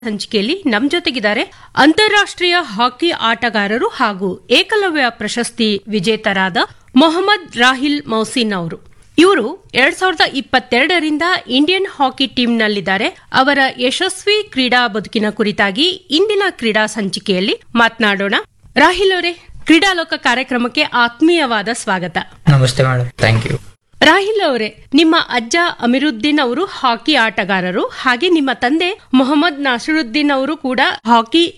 ಸಂಚಿಕೆಯಲ್ಲಿ ನಮ್ ಜೊತೆಗಿದ್ದಾರೆ ಅಂತಾರಾಷ್ಟ್ರೀಯ ಹಾಕಿ ಆಟಗಾರರು ಹಾಗೂ ಏಕಲವ್ಯ ಪ್ರಶಸ್ತಿ ವಿಜೇತರಾದ ಮೊಹಮ್ಮದ್ ರಾಹಿಲ್ ಮೌಸಿನ್ ಅವರು ಇವರು ಎರಡ್ ಸಾವಿರದ ಇಪ್ಪತ್ತೆರಡರಿಂದ ಇಂಡಿಯನ್ ಹಾಕಿ ಟೀಮ್ನಲ್ಲಿದ್ದಾರೆ ಅವರ ಯಶಸ್ವಿ ಕ್ರೀಡಾ ಬದುಕಿನ ಕುರಿತಾಗಿ ಇಂದಿನ ಕ್ರೀಡಾ ಸಂಚಿಕೆಯಲ್ಲಿ ಮಾತನಾಡೋಣ ರಾಹಿಲ್ ಅವರೇ ಕ್ರೀಡಾಲೋಕ ಕಾರ್ಯಕ್ರಮಕ್ಕೆ ಆತ್ಮೀಯವಾದ ಸ್ವಾಗತ ನಮಸ್ತೆ ಮೇಡಮ್ ಥ್ಯಾಂಕ್ ಯು ರಾಹಿಲ್ ಅವರೇ ನಿಮ್ಮ ಅಜ್ಜ ಅಮಿರುದ್ದೀನ್ ಅವರು ಹಾಕಿ ಆಟಗಾರರು ಹಾಗೆ ನಿಮ್ಮ ತಂದೆ ಮೊಹಮ್ಮದ್ ನಾಸಿರುದ್ದೀನ್ ಅವರು ಕೂಡ ಹಾಕಿ